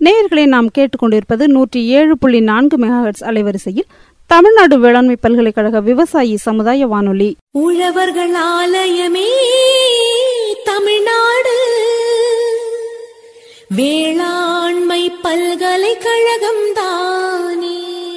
நேயர்களை நாம் கேட்டுக்கொண்டிருப்பது நூற்றி ஏழு புள்ளி நான்கு மெகாஹெட்ஸ் அலைவரிசையில் தமிழ்நாடு வேளாண்மை பல்கலைக்கழக விவசாயி சமுதாய வானொலி உழவர்கள் ஆலயமே தமிழ்நாடு வேளாண்மை பல்கலைக்கழகம் தானே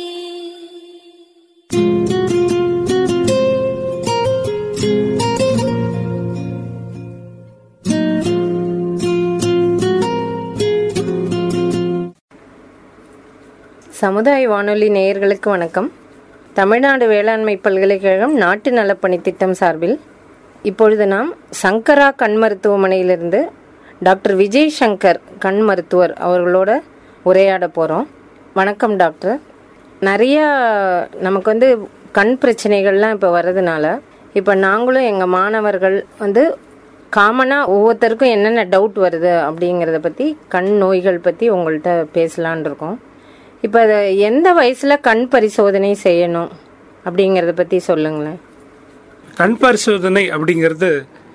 சமுதாய வானொலி நேயர்களுக்கு வணக்கம் தமிழ்நாடு வேளாண்மை பல்கலைக்கழகம் நாட்டு நலப்பணி திட்டம் சார்பில் இப்பொழுது நாம் சங்கரா கண் மருத்துவமனையிலிருந்து டாக்டர் விஜய் சங்கர் கண் மருத்துவர் அவர்களோட உரையாட போகிறோம் வணக்கம் டாக்டர் நிறைய நமக்கு வந்து கண் பிரச்சனைகள்லாம் இப்போ வர்றதுனால இப்போ நாங்களும் எங்கள் மாணவர்கள் வந்து காமனாக ஒவ்வொருத்தருக்கும் என்னென்ன டவுட் வருது அப்படிங்கிறத பற்றி கண் நோய்கள் பற்றி உங்கள்கிட்ட பேசலான் இருக்கோம் இப்போ அது எந்த வயசில் கண் பரிசோதனை செய்யணும் அப்படிங்கிறத பற்றி சொல்லுங்களேன் கண் பரிசோதனை அப்படிங்கிறது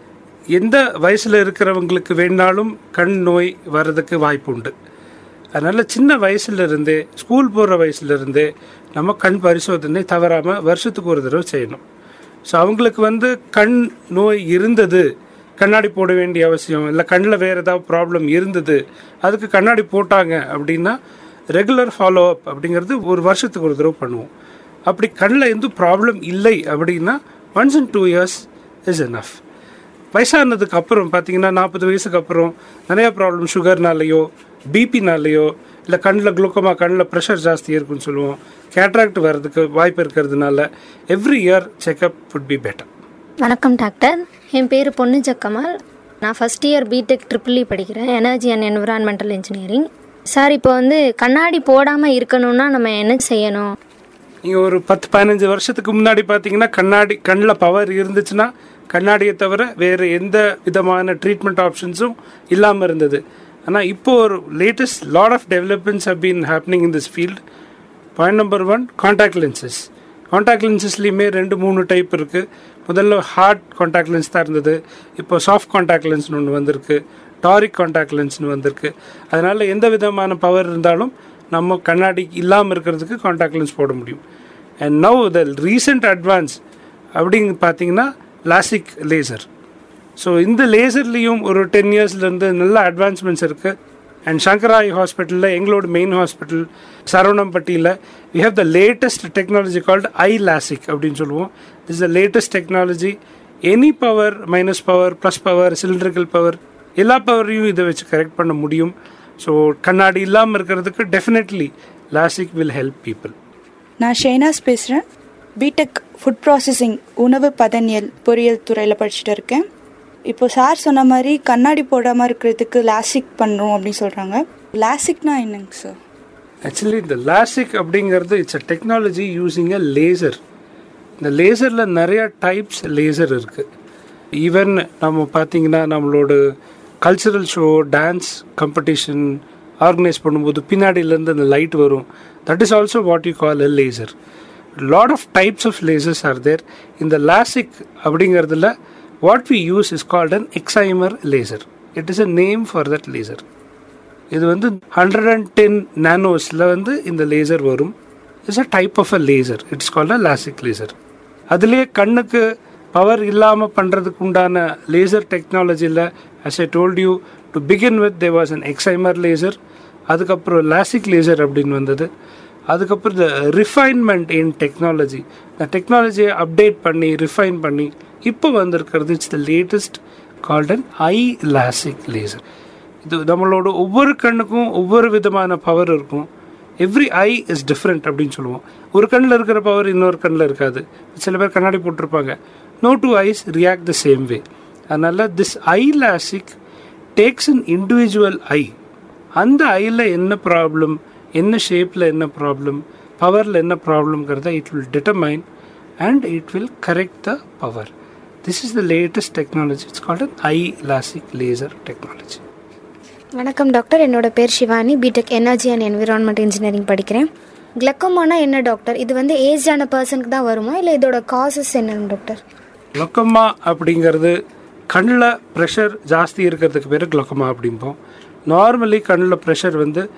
எந்த வயசில் இருக்கிறவங்களுக்கு வேணாலும் கண் நோய் வர்றதுக்கு வாய்ப்பு உண்டு அதனால் சின்ன வயசுல இருந்தே ஸ்கூல் போகிற வயசுல இருந்தே நம்ம கண் பரிசோதனை தவறாமல் வருஷத்துக்கு ஒரு தடவை செய்யணும் ஸோ அவங்களுக்கு வந்து கண் நோய் இருந்தது கண்ணாடி போட வேண்டிய அவசியம் இல்லை கண்ணில் வேறு ஏதாவது ப்ராப்ளம் இருந்தது அதுக்கு கண்ணாடி போட்டாங்க அப்படின்னா ரெகுலர் ஃபாலோ அப் அப்படிங்கிறது ஒரு வருஷத்துக்கு ஒரு தடவை பண்ணுவோம் அப்படி கண்ணில் எந்த ப்ராப்ளம் இல்லை அப்படின்னா once in two years is enough வயசானதுக்கு அப்புறம் பார்த்தீங்கன்னா நாற்பது வயசுக்கு அப்புறம் நிறையா ப்ராப்ளம் சுகர்னாலேயோ பிபினாலேயோ இல்லை கண்ணில் குளுக்கோமா கண்ணில் ப்ரெஷர் ஜாஸ்தி இருக்குன்னு சொல்லுவோம் கேட்ராக்ட் வர்றதுக்கு வாய்ப்பு இருக்கிறதுனால every year checkup would be better வணக்கம் டாக்டர் என் பேர் பொன்னுஜ கமால் நான் ஃபஸ்ட் இயர் பிடெக் ட்ரிபிள் படிக்கிறேன் energy and environmental engineering sir இப்போ வந்து கண்ணாடி போடாமல் இருக்கணும்னா நம்ம என்ன செய்யணும் நீங்கள் ஒரு பத்து பதினஞ்சு வருஷத்துக்கு முன்னாடி பார்த்தீங்கன்னா கண்ணாடி கண்ணில் பவர் இருந்துச்சுன்னா கண்ணாடியை தவிர வேறு எந்த விதமான ட்ரீட்மெண்ட் ஆப்ஷன்ஸும் இல்லாமல் இருந்தது ஆனால் இப்போ ஒரு latest lot of developments have been happening in this field point number one contact lenses contact லென்சஸ்லேயுமே ரெண்டு மூணு டைப் இருக்குது முதல்ல ஹார்ட் காண்டாக்ட் லென்ஸ் தான் இருந்தது இப்போ சாஃப்ட் காண்டாக்ட் லென்ஸ்னு ஒன்று வந்திருக்கு டாரிக் காண்டாக்ட் லென்ஸ்னு வந்திருக்கு அதனால் எந்த விதமான பவர் இருந்தாலும் நம்ம கண்ணாடி இல்லாமல் இருக்கிறதுக்கு காண்டாக்ட் லென்ஸ் போட முடியும் and now the recent advance அப்படிங்க பார்த்தீங்கன்னா லாசிக் லேசர் ஸோ இந்த லேசர்லேயும் ஒரு டென் இயர்ஸ்லேருந்து நல்ல அட்வான்ஸ்மெண்ட்ஸ் இருக்குது அண்ட் சங்கராய் ஹாஸ்பிட்டலில் எங்களோட மெயின் ஹாஸ்பிட்டல் சரவணம்பட்டியில் we have the latest technology called I LASIK அப்படின்னு சொல்லுவோம் this the latest technology any power minus power plus power cylindrical power எல்லா பவரையும் இதை வச்சு கரெக்ட் பண்ண முடியும் ஸோ கண்ணாடி இல்லாமல் இருக்கிறதுக்கு definitely LASIK will help people நான் ஷெய்னாஸ் பேசுகிறேன் பிடெக் ஃபுட் ப்ராசஸிங் உணவு பதனியல் பொறியியல் துறையில் படிச்சுட்டு இருக்கேன் இப்போ சார் சொன்ன மாதிரி கண்ணாடி போடாமல் இருக்கிறதுக்கு லாசிக் பண்ணுறோம் அப்படின்னு சொல்கிறாங்க லாசிக்னா என்னங்க சார் ஆக்சுவலி இந்த லாசிக் அப்படிங்கிறது it's a technology using a laser இந்த லேசரில் நிறைய டைப்ஸ் லேசர் இருக்குது ஈவன் நம்ம பார்த்தீங்கன்னா நம்மளோட cultural show dance competition organise பண்ணும்போது பின்னாடியிலேருந்து அந்த லைட் வரும் that is also what you call a laser lot of types of lasers are there இந்த லாசிக் அப்படிங்கிறதுல what we use is called an excimer laser it is a name for that laser இது வந்து hundred and ten நானோஸில் வந்து இந்த laser வரும் it's a type of a laser it's called a LASIK laser அதுலேயே கண்ணுக்கு power இல்லாமல் பண்ணுறதுக்கு உண்டான லேசர் டெக்னாலஜியில் as I told you to begin with they was an excimer laser அதுக்கப்புறம் லாசிக் லேசர் அப்படின்னு வந்தது அதுக்கப்புறம் இந்த ரிஃபைன்மெண்ட் இன் டெக்னாலஜி இந்த டெக்னாலஜியை அப்டேட் பண்ணி ரிஃபைன் பண்ணி இப்போ வந்திருக்கிறது it's the latest called an I LASIK laser இது நம்மளோட ஒவ்வொரு கண்ணுக்கும் ஒவ்வொரு விதமான பவர் இருக்கும் எவ்ரி ஐ இஸ் டிஃப்ரெண்ட் அப்படின்னு சொல்லுவோம் ஒரு கண்ணில் இருக்கிற பவர் இன்னொரு கண்ணில் இருக்காது சில பேர் கண்ணாடி போட்டிருப்பாங்க no two eyes react the same way அதனால் this I LASIK takes an individual eye அந்த ஐயில் என்ன ப்ராப்ளம் என்ன ஷேப்பில் என்ன ப்ராப்ளம் பவரில் என்ன ப்ராப்ளம்ங்கிறத it will determine and it will correct the power this is the latest technology it's called an I LASIK laser technology வணக்கம் டாக்டர் என்னோட பேர் Shivani BTech energy and environment engineering படிக்கிறேன் கிளக்கோமானா என்ன டாக்டர் இது வந்து ஏஜ்டான பர்சனுக்கு தான் வருமா இல்லை இதோட காசஸ் என்னங்க டாக்டர் குளோக்கமா அப்படிங்கிறது கண்ணில் ப்ரெஷர் ஜாஸ்தி இருக்கிறதுக்கு பேர் குளோக்கமா அப்படிம்போம் நார்மலி கண்ணில் ப்ரெஷர் வந்து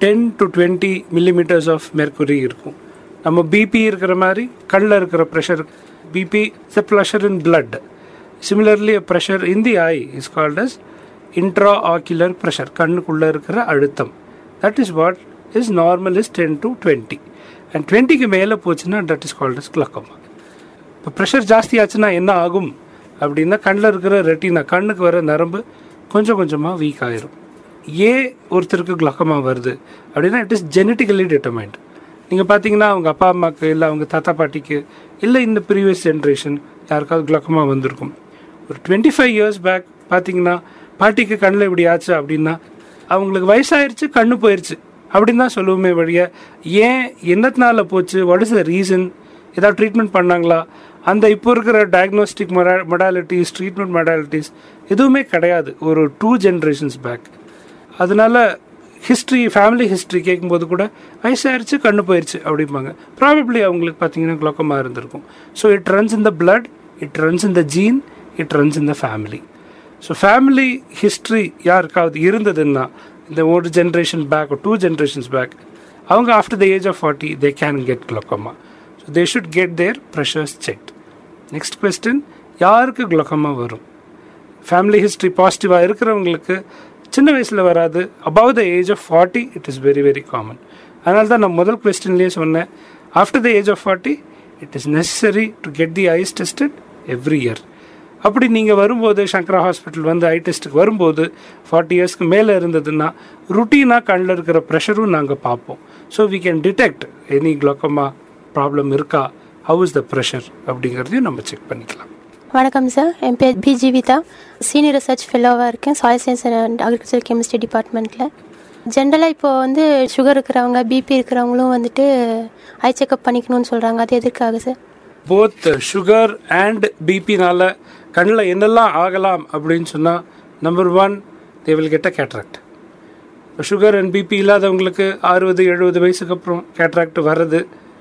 ten to twenty millimetres of mercury இருக்கும் நம்ம பிபி இருக்கிற மாதிரி கண்ணில் இருக்கிற pressure BP is a pressure in blood similarly pressure in the eye is called as intraocular pressure கண்ணுக்குள்ளே இருக்கிற அழுத்தம் that is what is normal is ten to twenty and டுவெண்ட்டிக்கு மேலே போச்சுன்னா that is called as glaucoma இப்போ pressure ஜாஸ்தி ஆச்சுன்னா என்ன ஆகும் அப்படின்னா கண்ணில் இருக்கிற ரெட்டினா கண்ணுக்கு வர நரம்பு கொஞ்சம் கொஞ்சமாக வீக் ஆயிரும் ஏன் ஒருத்தருக்கு குளக்கமா வருது அப்படின்னா இட் இஸ் ஜெனட்டிக்கலி டிட்டர்மைண்ட் நீங்கள் பார்த்தீங்கன்னா அவங்க அப்பா அம்மாவுக்கு இல்லை அவங்க தாத்தா பாட்டிக்கு இல்லை இந்த ப்ரீவியஸ் ஜென்ரேஷன் யாருக்காவது குளக்கமா வந்திருக்கும் ஒரு டுவெண்ட்டி ஃபைவ் இயர்ஸ் பேக் பார்த்தீங்கன்னா பாட்டிக்கு கண்ணில் இப்படி ஆச்சு அப்படின்னா அவங்களுக்கு வயசாயிருச்சு கண்ணு போயிருச்சு அப்படின்னு தான் சொல்லுவோமே வழிய ஏன் என்னத்தினால போச்சு வாட் இஸ் த ரீசன் ஏதாவது ட்ரீட்மெண்ட் பண்ணாங்களா அந்த இப்போ இருக்கிற டயக்னோஸ்டிக் மொடாலிட்டிஸ் ட்ரீட்மெண்ட் மொடாலிட்டிஸ் எதுவுமே கிடையாது ஒரு டூ ஜென்ரேஷன்ஸ் பேக் அதனால ஹிஸ்ட்ரி ஃபேமிலி ஹிஸ்ட்ரி கேட்கும்போது கூட வயசாயிருச்சு கண்ணு போயிடுச்சு அப்படிம்பாங்க ப்ராபப்ளி அவங்களுக்கு பார்த்தீங்கன்னா குளோக்கமாக இருந்திருக்கும் so it runs in the blood it runs in the gene it runs in the family so family history யாருக்காவது இருந்ததுன்னா இந்த ஒரு generation back two generations back அவங்க after the age of forty they can get glaucoma so they should get their pressures checked next question யாருக்கு glaucoma வரும் family history பாசிட்டிவாக இருக்கிறவங்களுக்கு சின்ன வயசில் வராது above the age of forty it is very very common அதனால தான் நான் முதல் கொஸ்டின்லேயே சொன்னேன் after the age of forty it is necessary to get the eyes tested every year அப்படி நீங்கள் வரும்போது சங்கரா ஹாஸ்பிட்டல் வந்து ஐ டெஸ்ட்டுக்கு வரும்போது ஃபார்ட்டி இயர்ஸ்க்கு மேலே இருந்ததுன்னா ருட்டீனாக கண்ணில் இருக்கிற ப்ரெஷரும் நாங்கள் பார்ப்போம் so we can detect any glaucoma problem இருக்கா ஹவு இஸ் த ப்ரெஷர் அப்படிங்கிறதையும் நம்ம செக் பண்ணிக்கலாம் வணக்கம் சார் என் பேர் பி ஜீவிதா சீனியர் ரிசர்ச் ஃபெல்லோவாக இருக்கேன் soil science and agriculture chemistry டிபார்ட்மெண்ட்டில் ஜென்ரலாக இப்போ வந்து சுகர் இருக்கிறவங்க பிபி இருக்கிறவங்களும் வந்துட்டு ஐ செக்அப் பண்ணிக்கணும்னு சொல்கிறாங்க அது எதுக்காக சார் போத் சுகர் அண்ட் பிபினால கண்ணில் என்னெல்லாம் ஆகலாம் அப்படின்னு சொன்னால் number one they will get a cataract இப்போ சுகர் அண்ட் பிபி இல்லாதவங்களுக்கு அறுபது எழுபது வயசுக்கு அப்புறம் கேட்ராக்ட் வர்றது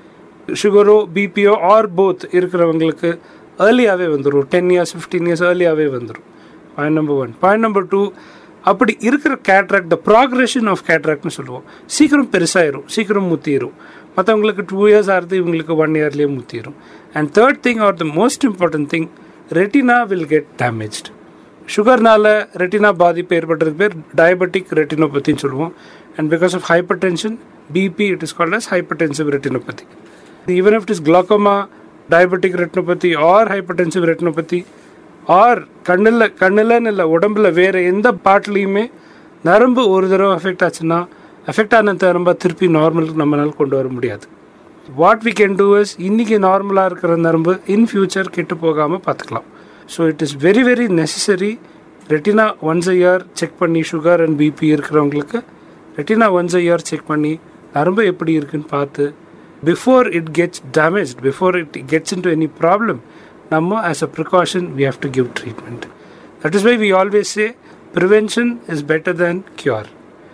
சுகரோ பிபியோ ஆர் போத் இருக்கிறவங்களுக்கு ஏர்லியாகவே வந்துடும் டென் இயர்ஸ் ஃபிஃப்டீன் இயர்ஸ் ஏர்லியாகவே வந்துடும் point number one point number two அப்படி இருக்கிற கேட்ராக்ட் த ப்ராக்ரெஷன் ஆஃப் கேட்ராக்ட்னு சொல்லுவோம் சீக்கிரம் பெருசாயிரும் சீக்கிரம் முத்திரும் மற்றவங்களுக்கு டூ இயர்ஸ் ஆகிறது இவங்களுக்கு ஒன் இயர்லேயே முத்திரும் and third thing are the most important thing retina will get damaged சுகர்னால ரெட்டினா பாதிப்பு ஏற்படுறது பேர் டயபெட்டிக் ரெட்டினோபதின்னு சொல்லுவோம் and because of hypertension BP it is called as hypertensive retinopathy even if it is glaucoma diabetic retinopathy or hypertensive retinopathy or கண்ணில் கண்ணில்னு இல்லை உடம்புல வேறு எந்த பாட்லேயுமே நரம்பு ஒரு தடவை அஃபெக்ட் ஆச்சுன்னா அஃபெக்ட் ஆன நரம்பை திருப்பி நார்மலுக்கு நம்மளால் கொண்டு வர முடியாது what we can do is இன்றைக்கி நார்மலாக இருக்கிற நரம்பு இன் ஃபியூச்சர் கெட்டு போகாமல் பார்த்துக்கலாம் so it is very very necessary retina once a year check பண்ணி சுகர் அண்ட் பிபி இருக்கிறவங்களுக்கு retina once a year check பண்ணி நரம்பு எப்படி இருக்குன்னு பார்த்து before it gets damage before it gets into any problem நம்ம as a precaution we have to give treatment that is why we always say prevention is better than cure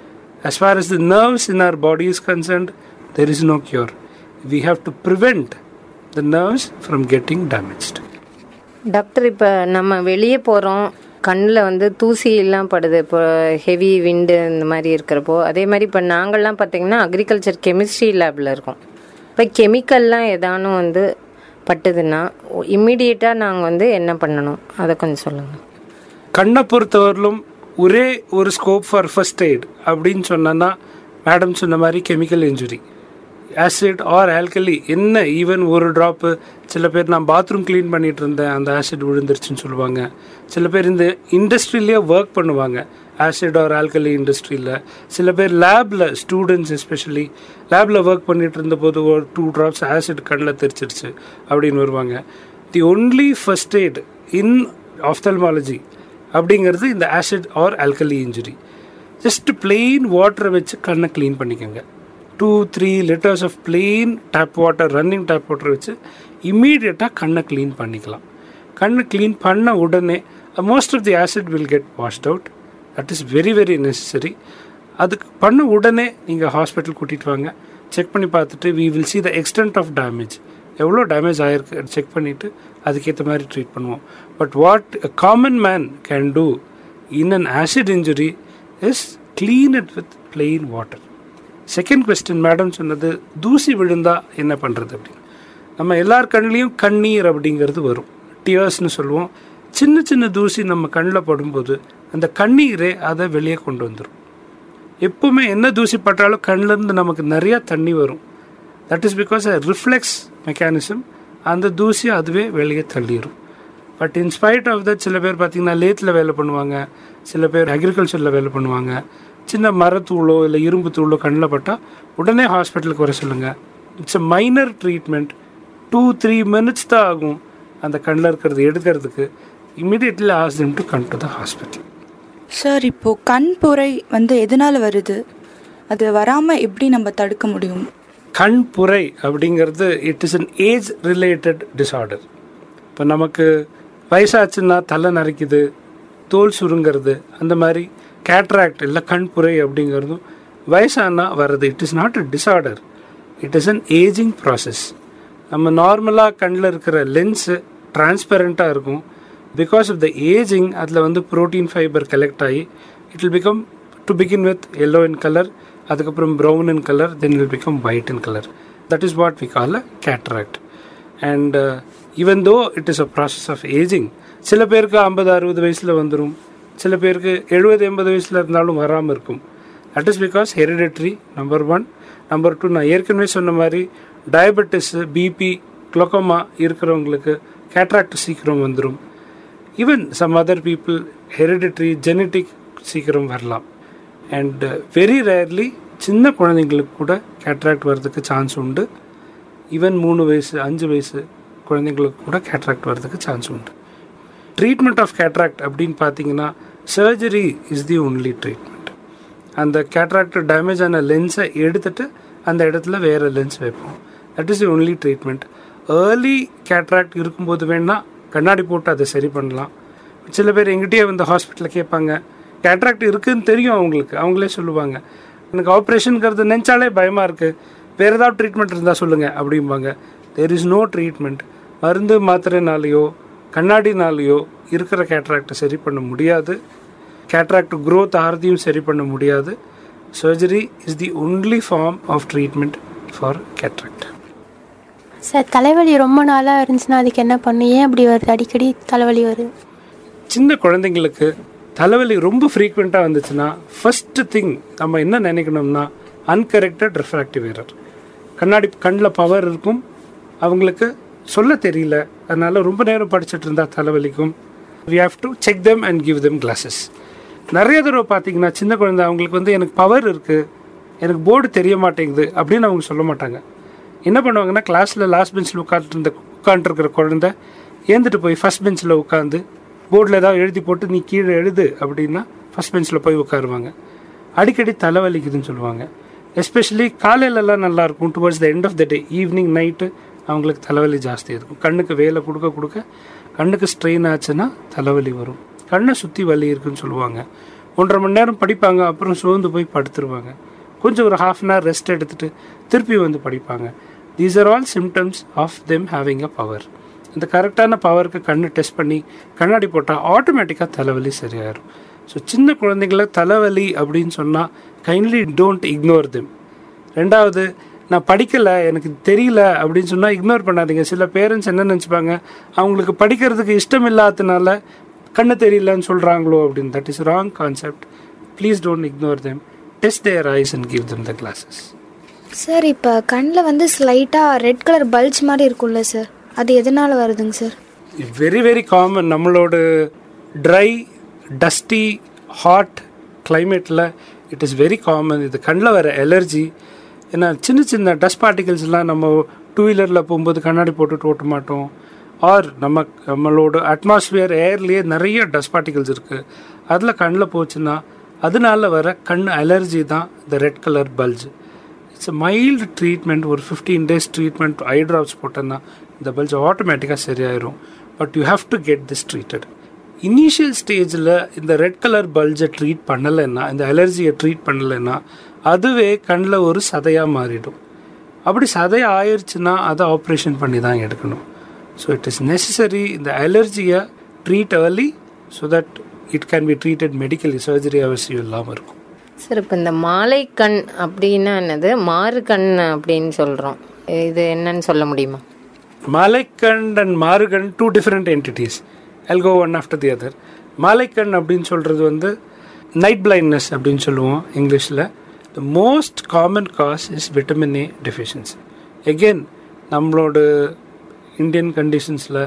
as far as the nerves in our body is concerned, there is no cure. We have to prevent the nerves from getting damaged. Doctor இப்போ நம்ம வெளியே போகிறோம் கண்ணில் வந்து தூசி எல்லாம் படுது இப்போ ஹெவி விண்டு இந்த மாதிரி இருக்கிறப்போ அதே மாதிரி இப்போ நாங்கள்லாம் பார்த்தீங்கன்னா அக்ரிகல்ச்சர் கெமிஸ்ட்ரி லேபில் இருக்கோம் இப்போ கெமிக்கல்லாம் ஏதானும் வந்து பட்டுதுன்னா இம்மிடியேட்டாக நாங்கள் வந்து என்ன பண்ணணும் அதை கொஞ்சம் சொல்லுங்கள் கண்ணை பொறுத்தவரையிலும் ஒரே ஒரு ஸ்கோப் ஃபார் ஃபர்ஸ்ட் எய்ட் அப்படின்னு சொன்னா மேடம் சொன்ன மாதிரி chemical injury acid or alkali என்ன ஈவன் ஒரு ட்ராப்பு சில பேர் நான் பாத்ரூம் க்ளீன் பண்ணிட்டு இருந்தேன் அந்த ஆசிட் விழுந்துருச்சுன்னு சொல்லுவாங்க சில பேர் இந்த இண்டஸ்ட்ரியிலேயே ஒர்க் பண்ணுவாங்க ஆசிட் ஆர் ஆல்கலி இண்டஸ்ட்ரியில் சில பேர் லேபில் ஸ்டூடெண்ட்ஸ் எஸ்பெஷலி லேபில் ஒர்க் பண்ணிட்டு இருந்தபோது ஒரு டூ ட்ராப்ஸ் ஆசிட் கண்ணில் தெரிச்சிருச்சு அப்படின்னு வருவாங்க the only first aid in ophthalmology அப்படிங்கிறது இந்த acid or alkali injury just plain வாட்டரை வச்சு கண்ணை க்ளீன் பண்ணிக்கோங்க two three litres of plain tap water running tap water வச்சு இம்மீடியட்டாக கண்ணை க்ளீன் பண்ணிக்கலாம் கண்ணை க்ளீன் பண்ண உடனே most of the acid will get washed out that is very very necessary அதுக்கு பண்ண உடனே நீங்கள் ஹாஸ்பிட்டல் கூட்டிகிட்டு வாங்க செக் பண்ணி பார்த்துட்டு we will see the extent of damage எவ்வளோ டேமேஜ் ஆகிருக்கு செக் பண்ணிவிட்டு அதுக்கேற்ற மாதிரி ட்ரீட் பண்ணுவோம் but what a common man can do in an acid injury is clean it with plain water second question madam சொன்னது தூசி விழுந்தா என்ன பண்ணுறது அப்படின்னு நம்ம எல்லார் கண்லேயும் கண்ணீர் அப்படிங்கிறது வரும் டியர்ஸ்னு சொல்லுவோம் சின்ன சின்ன தூசி நம்ம கண்ணில் படும்போது அந்த கண்ணீரே அதை வெளியே கொண்டு வந்துடும் எப்பவுமே என்ன தூசி பட்டாலும் கண்ணிலேருந்து நமக்கு நிறைய தண்ணி வரும் that is because a reflex mechanism அந்த தூசி அதுவே வெளியே தள்ளிடும் பட் இன்ஸ்பைட் ஆஃப் தட் சில பேர் பார்த்தீங்கன்னா லேத்தில் வேலை பண்ணுவாங்க சில பேர் அக்ரிகல்ச்சரில் வேலை பண்ணுவாங்க சின்ன மரத்தூளோ இல்லை இரும்பு தூளோ கண்ணில் பட்டால் உடனே ஹாஸ்பிட்டலுக்கு வர சொல்லுங்கள் it's a minor treatment two three minutes தான் ஆகும் அந்த கண்ணில் இருக்கிறது எடுக்கிறதுக்கு immediately ask them to come to the hospital sir இப்போ கண் புரை வந்து எதனால வருது அது வராமல் எப்படி நம்ம தடுக்க முடியும் கண் புரை அப்படிங்கிறது it is an age related disorder இப்போ நமக்கு வயசாச்சுன்னா தலை நரைக்குது தோல் சுருங்கிறது அந்த மாதிரி கேட்ராக்ட் இல்லை கண் புரை அப்படிங்கிறதும் வயசானா வர்றது it is not a disorder it is an ageing process நம்ம நார்மலாக கண்ணில் இருக்கிற லென்ஸு டிரான்ஸ்பெரண்ட்டாக இருக்கும் பிகாஸ் ஆஃப் த ஏஜிங் அதில் வந்து ப்ரோட்டீன் ஃபைபர் கலெக்ட் ஆகி it will become to begin with yellow in colour அதுக்கப்புறம் brown in colour then will become white in colour that is what we call a cataract and even though it is a process of ageing சில பேருக்கு ஐம்பது அறுபது வயசில் வந்துடும் சில பேருக்கு எழுபது எண்பது வயசில் இருந்தாலும் வராமல் இருக்கும் that is because hereditary number one number two நான் ஏற்கனவே சொன்ன மாதிரி டயபெட்டிஸு பிபி குளோக்கோமா இருக்கிறவங்களுக்கு கேட்ராக்ட் சீக்கிரம் வந்துடும் even some other people hereditary genetic சீக்கிரம் வரலாம் அண்ட் வெரி ரேர்லி சின்ன குழந்தைங்களுக்கு கூட கேட்ராக்ட் வர்றதுக்கு சான்ஸ் உண்டு ஈவன் மூணு வயசு அஞ்சு வயசு குழந்தைங்களுக்கு கூட கேட்ராக்ட் வர்றதுக்கு சான்ஸ் உண்டு ட்ரீட்மெண்ட் ஆஃப் கேட்ராக்ட் அப்படின்னு பார்த்தீங்கன்னா surgery is the only treatment அந்த கேட்ராக்ட் டேமேஜ் ஆன லென்ஸை எடுத்துட்டு அந்த இடத்துல வேறு லென்ஸ் வைப்போம் that is the only treatment early cataract இருக்கும்போது வேணால் கண்ணாடி போட்டு அதை சரி பண்ணலாம் சில பேர் எங்கிட்டயே வந்து ஹாஸ்பிட்டலில் கேட்பாங்க கேட்ராக்ட் இருக்குன்னு தெரியும் அவங்களுக்கு அவங்களே சொல்லுவாங்க எனக்கு ஆப்ரேஷனுங்கிறது நினச்சாலே பயமாக இருக்குது வேறு ஏதாவது ட்ரீட்மெண்ட் இருந்தால் சொல்லுங்கள் அப்படிம்பாங்க தேர் இஸ் நோ ட்ரீட்மெண்ட் மருந்து மாத்திரைனாலேயோ கண்ணாடினாலேயோ இருக்கிற கேட்ராக்டை சரி பண்ண முடியாது கேட்ராக்ட் growth ஆகிறதையும் சரி பண்ண முடியாது surgery is the only form of treatment for cataract sir தலைவலி ரொம்ப நாளாக இருந்துச்சுன்னா அதுக்கு என்ன பண்ணும் ஏன் அப்படி வருது அடிக்கடி தலைவலி வருது சின்ன குழந்தைங்களுக்கு தலைவலி ரொம்ப ஃப்ரீக்வெண்ட்டாக வந்துச்சுன்னா ஃபஸ்ட்டு திங் நம்ம என்ன நினைக்கணும்னா அன்கரெக்டட் ரிஃப்ராக்டிவ் எரர் கண்ணாடி கண்ணில் பவர் இருக்கும் அவங்களுக்கு சொல்ல தெரியல அதனால ரொம்ப நேரம் படிச்சுட்டு இருந்தா தலைவலிக்கும் we have to check them and give them glasses நிறைய தடவை பார்த்தீங்கன்னா சின்ன குழந்தை அவங்களுக்கு வந்து எனக்கு பவர் இருக்குது எனக்கு போர்டு தெரிய மாட்டேங்குது அப்படின்னு அவங்க சொல்ல மாட்டாங்க என்ன பண்ணுவாங்கன்னா கிளாஸில் லாஸ்ட் பெஞ்சில் உட்காந்துருந்த உட்காந்துருக்கிற குழந்தை ஏந்துட்டு போய் ஃபஸ்ட் பெஞ்சில் உட்காந்து போர்டில் ஏதாவது எழுதி போட்டு நீ கீழே எழுது அப்படின்னா ஃபஸ்ட் பெஞ்சில் போய் உட்காருவாங்க அடிக்கடி தலைவலிக்குதுன்னு சொல்லுவாங்க எஸ்பெஷலி காலையிலலாம் நல்லா இருக்கும் towards the end of the day evening night அவங்களுக்கு தலைவலி ஜாஸ்தி இருக்கும் கண்ணுக்கு வேலை கொடுக்க கொடுக்க கண்ணுக்கு ஸ்ட்ரெயின் ஆச்சுன்னா தலைவலி வரும் கண்ணை சுற்றி வலி இருக்குன்னு சொல்லுவாங்க ஒன்றரை மணி நேரம் படிப்பாங்க அப்புறம் சோர்ந்து போய் படுத்துருவாங்க கொஞ்சம் ஒரு ஹாஃப் அன் ஹவர் ரெஸ்ட் எடுத்துட்டு திருப்பி வந்து படிப்பாங்க these are all symptoms of them having a power இந்த கரெக்டான பவருக்கு கண்ணு டெஸ்ட் பண்ணி கண்ணாடி போட்டால் ஆட்டோமேட்டிக்காக தலைவலி சரியாயிரும் ஸோ சின்ன குழந்தைங்கள தலைவலி அப்படின்னு சொன்னால் கைண்ட்லி டோன்ட் இக்னோர் தெம் ரெண்டாவது நான் படிக்கலை எனக்கு தெரியல அப்படின்னு சொன்னால் இக்னோர் பண்ணாதீங்க சில பேரண்ட்ஸ் என்ன நினச்சிப்பாங்க அவங்களுக்கு படிக்கிறதுக்கு இஷ்டம் இல்லாததுனால கண்ணு தெரியலன்னு சொல்கிறாங்களோ அப்படின்னு that is wrong concept please don't ignore them test their eyes and give them the glasses sir இப்போ கண்ணில் வந்து ஸ்லைட்டாக ரெட் கலர் பல்ஜ் மாதிரி இருக்கும்ல சார் அது எதனால் வருதுங்க சார் வெரி வெரி காமன் நம்மளோட ட்ரை டஸ்டி ஹாட் கிளைமேட்டில் இட் இஸ் வெரி காமன் இது கண்ணில் வர எலர்ஜி ஏன்னா சின்ன சின்ன டஸ்ட் பார்ட்டிகல்ஸ்லாம் நம்ம டூ வீலரில் போகும்போது கண்ணாடி போட்டுட்டு ஓட்ட மாட்டோம் ஆர் நம்ம நம்மளோட அட்மாஸ்பியர் ஏர்லேயே நிறைய டஸ்ட் பார்ட்டிகல்ஸ் இருக்குது அதில் கண்ணில் போச்சுன்னா அதனால வர கண் அலர்ஜி தான் இந்த red colour bulge it's mild treatment ஒரு fifteen days treatment eye drops போட்டோன்னா இந்த பல்ஜ் ஆட்டோமேட்டிக்காக சரியாயிரும் but you have to get this treated initial ஸ்டேஜில் இந்த ரெட் கலர் பல்ஜை ட்ரீட் பண்ணலைன்னா இந்த அலர்ஜியை ட்ரீட் பண்ணலைன்னா அதுவே கண்ணில் ஒரு சதையாக மாறிடும் அப்படி சதை ஆயிடுச்சுன்னா அதை ஆப்ரேஷன் பண்ணி தான் எடுக்கணும் ஸோ இட் இஸ் நெசசரி இந்த அலர்ஜியை treat early so that it can be treated medically surgery அவசியம் இல்லாமல் இருக்கும் சார் இப்போ இந்த மாலை கண் அப்படின்னா என்னது மாறு கண் அப்படின்னு சொல்கிறோம் இது என்னன்னு சொல்ல முடியுமா மாலைக்கண்ட் அண்ட் மாறுகண் two different entities I'll go one after the other மாலைக்கண் அப்படின்னு சொல்கிறது வந்து நைட் blindness அப்படின்னு சொல்லுவோம் இங்கிலீஷில் the most common cause is vitamin A deficiency again நம்மளோட இந்தியன் கண்டிஷன்ஸில்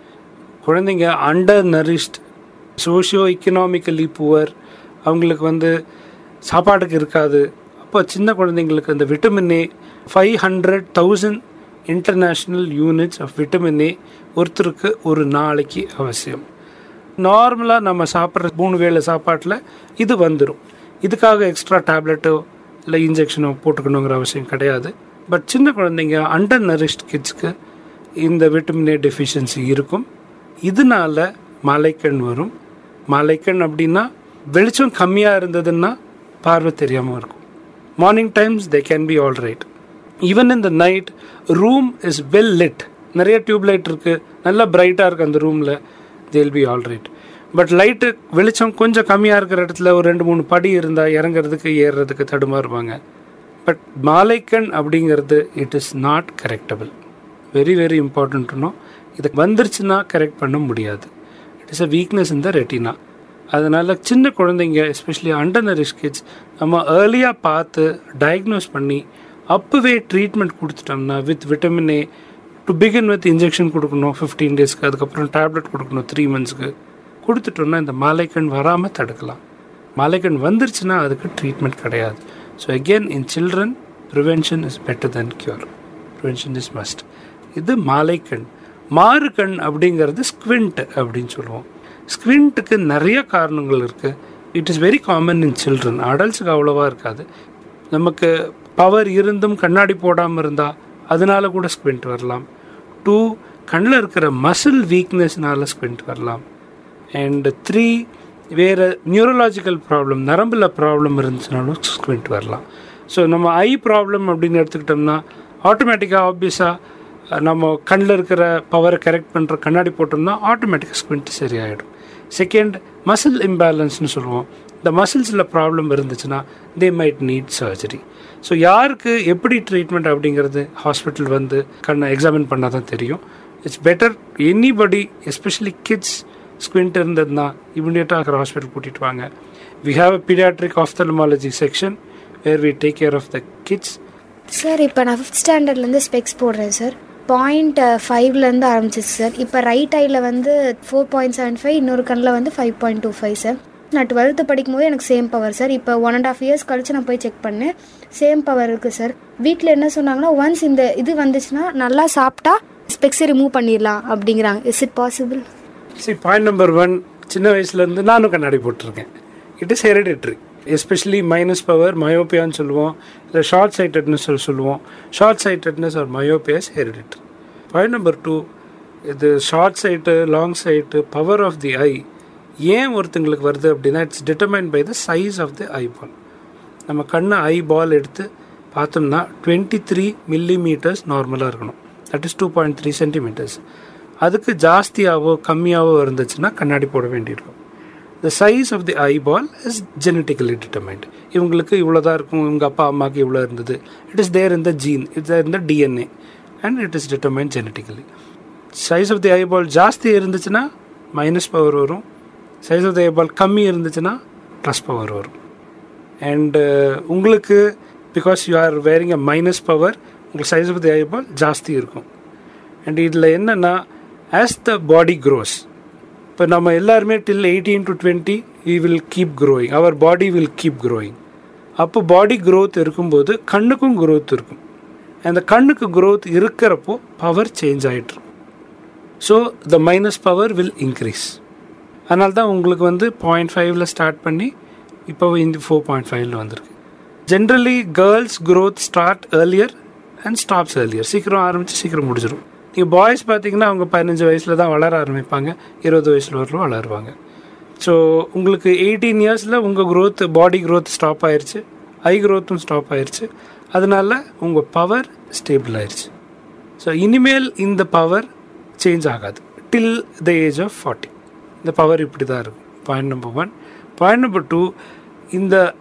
குழந்தைங்க undernourished socio economically poor அவங்களுக்கு வந்து சாப்பாட்டுக்கு இருக்காது அப்போ சின்ன குழந்தைங்களுக்கு அந்த vitamin A five hundred thousand international units of vitamin A ஒருத்தருக்கு ஒரு நாளைக்கு அவசியம் நார்மலாக நம்ம சாப்பிட்ற மூணு வேளை சாப்பாட்டில் இது வந்துடும் இதுக்காக எக்ஸ்ட்ரா டேப்லெட்டோ இல்லை இன்ஜெக்ஷனோ போட்டுக்கணுங்கிற அவசியம் கிடையாது பட் சின்ன குழந்தைங்க அண்டர் நரிஷ்ட் கிட்ஸ்க்கு இந்த விட்டமின் ஏ டெஃபிஷியன்சி இருக்கும் இதனால மலைக்கண் வரும் மலைக்கண் அப்படின்னா வெளிச்சம் கம்மியாக இருந்ததுன்னா பார்வை தெரியாமல் இருக்கும் morning times they can be all right even in the night room is well lit நிறைய டியூப் லைட் இருக்குது நல்லா பிரைட்டாக இருக்குது அந்த ரூமில் they'll be all right but light வெளிச்சம் கொஞ்சம் கம்மியாக இருக்கிற இடத்துல ஒரு ரெண்டு மூணு படி இருந்தால் இறங்குறதுக்கு ஏறுறதுக்கு தடுமாறுவாங்க பட் மாலைக்கண் அப்படிங்கிறது it is not correctable very very இம்பார்ட்டன்ட்னோ இது வந்துருச்சுன்னா கரெக்ட் பண்ண முடியாது it is a weakness in the retina அதனால் சின்ன குழந்தைங்க எஸ்பெஷலி அண்டர் நரிஷ் கிட்ஸ் நம்ம ஏர்லியாக பார்த்து டயக்னோஸ் பண்ணி அப்போவே ட்ரீட்மெண்ட் கொடுத்துட்டோம்னா with vitamin A to begin with injection கொடுக்கணும் ஃபிஃப்டீன் டேஸ்க்கு அதுக்கப்புறம் டேப்லெட் கொடுக்கணும் த்ரீ மந்த்ஸ்க்கு கொடுத்துட்டோம்னா இந்த மாலைக்கண் வராமல் தடுக்கலாம் மாலைக்கண் வந்துருச்சுன்னா அதுக்கு ட்ரீட்மெண்ட் கிடையாது so again in children prevention is better than cure prevention is must இது மாலைக்கண் மாறுகண் அப்படிங்கிறது ஸ்குவிண்ட் அப்படின்னு சொல்லுவோம் ஸ்குவிண்ட்டுக்கு நிறைய காரணங்கள் இருக்குது it is very common in children அடல்ட்ஸுக்கு அவ்வளோவா இருக்காது நமக்கு பவர் இருந்தும் கண்ணாடி போடாமல் இருந்தால் அதனால கூட ஸ்குவிண்ட் வரலாம் டூ கண்ணில் இருக்கிற மசில் வீக்னஸ்னால ஸ்குவிண்ட் வரலாம் அண்ட் த்ரீ வேறு நியூரலாஜிக்கல் ப்ராப்ளம் நரம்பில் ப்ராப்ளம் இருந்துச்சுனாலும் ஸ்குவிண்ட் வரலாம் ஸோ நம்ம ஐ ப்ராப்ளம் அப்படின்னு எடுத்துக்கிட்டோம்னா ஆட்டோமேட்டிக்காக ஆப்வியஸாக நம்ம கண்ணில் இருக்கிற பவரை கரெக்ட் பண்ணுற கண்ணாடி போட்டோம்னா ஆட்டோமேட்டிக்காக ஸ்குவிண்ட் சரியாயிடும் செகண்ட் மசில் இம்பேலன்ஸ்னு சொல்லுவோம் இந்த மசில்ஸில் ப்ராப்ளம் இருந்துச்சுன்னா they might need surgery so யாருக்கு எப்படி ட்ரீட்மெண்ட் அப்படிங்கிறது ஹாஸ்பிட்டல் வந்து கண்ணை எக்ஸாமின் பண்ணால் தான் தெரியும் it's better anybody especially kids squint இருந்ததுன்னா இமிடியேட்டாக இருக்கிற ஹாஸ்பிட்டல் கூட்டிகிட்டு வாங்க we have a paediatric ophthalmology section where we take care of the kids sir இப்போ நான் ஃபிஃப்த் ஸ்டாண்டர்ட்லேருந்து ஸ்பெக்ஸ் போடுறேன் சார் பாயிண்ட் ஃபைவ்லேருந்து ஆரம்பிச்சிச்சு சார் இப்போ ரைட் ஐயில் வந்து ஃபோர் பாயிண்ட் செவன் ஃபைவ் இன்னொரு கண்ணில் வந்து five point two five sir நான் டுவெல்த்து படிக்கும் போது எனக்கு சேம் பவர் சார் இப்போ ஒன் அண்ட் ஆஃப் இயர்ஸ் கழிச்சு நான் போய் செக் பண்ணேன் சேம் பவர் இருக்குது சார் வீட்டில் என்ன சொன்னாங்கன்னா ஒன்ஸ் இந்த இது வந்துச்சுன்னா நல்லா சாப்பிட்டா ஸ்பெக்ஸை ரிமூவ் பண்ணிடலாம் அப்படிங்கிறாங்க is it possible see point number one சின்ன வயசுலேருந்து நானும் கண்ணாடி போட்டிருக்கேன் it is hereditary especially minus power மயோப்பியான்னு சொல்லுவோம் இல்லை ஷார்ட் சைட்டட்னஸ் சொல்லி சொல்லுவோம் short sightedness or myopia's hereditary point number two இது short sight long sight power of the eye ஏன் ஒருத்தங்களுக்கு வருது அப்படின்னா it's determine by the size of the eye ball நம்ம கண்ணை ஐ பால் எடுத்து பார்த்தோம்னா டுவெண்ட்டி த்ரீ மில்லி மீட்டர்ஸ் நார்மலாக இருக்கணும் that is two point three centimetres அதுக்கு ஜாஸ்தியாகவோ கம்மியாகவோ இருந்துச்சுன்னா கண்ணாடி போட வேண்டியிருக்கும் the size of the eye ball is genetically determined இவங்களுக்கு இவ்வளோ தான் இருக்கும் இவங்க அப்பா அம்மாவுக்கு இவ்வளோ இருந்தது it is there in the gene it's there in the DNA and it is determined genetically size of the eye ball ஜாஸ்தி இருந்துச்சுன்னா மைனஸ் பவர் வரும் size of the eye ball கம்மி இருந்துச்சுன்னா ப்ளஸ் பவர் வரும் அண்டு உங்களுக்கு because you are wearing a minus power உங்களுக்கு size of the eye ball ஜாஸ்தி இருக்கும் அண்ட் இதில் என்னென்னா ஆஸ் த பாடி க்ரோஸ் இப்போ நம்ம எல்லாருமே till eighteen to twenty we will keep growing our body will keep growing அப்போ பாடி க்ரோத் இருக்கும்போது கண்ணுக்கும் க்ரோத் இருக்கும் அந்த கண்ணுக்கு க்ரோத் இருக்கிறப்போ பவர் சேஞ்ச் ஆகிட்டுரும் so the minus power will increase அதனால தான் உங்களுக்கு வந்து பாயிண்ட் ஃபைவ்ல ஸ்டார்ட் பண்ணி இப்போ இந்த ஃபோர் பாயிண்ட் ஃபைவ்ல வந்திருக்கு generally girls growth start earlier and stops earlier சீக்கிரம் ஆரம்பித்து சீக்கிரம் முடிஞ்சிடும் நீங்கள் பாய்ஸ் பார்த்தீங்கன்னா அவங்க பதினஞ்சு வயசில் தான் வளர ஆரம்பிப்பாங்க இருபது வயசில் வரலும் வளருவாங்க ஸோ உங்களுக்கு எயிட்டீன் இயர்ஸில் உங்கள் க்ரோத் பாடி க்ரோத் ஸ்டாப் ஆயிடுச்சு ஐ க்ரோத்தும் ஸ்டாப் ஆயிடுச்சு அதனால உங்கள் பவர் ஸ்டேபிள் ஆயிடுச்சு ஸோ இனிமேல் இந்த பவர் சேஞ்ச் ஆகாது till the age of forty இந்த பவர் இப்படி தான் இருக்கும் point number one point number two இந்த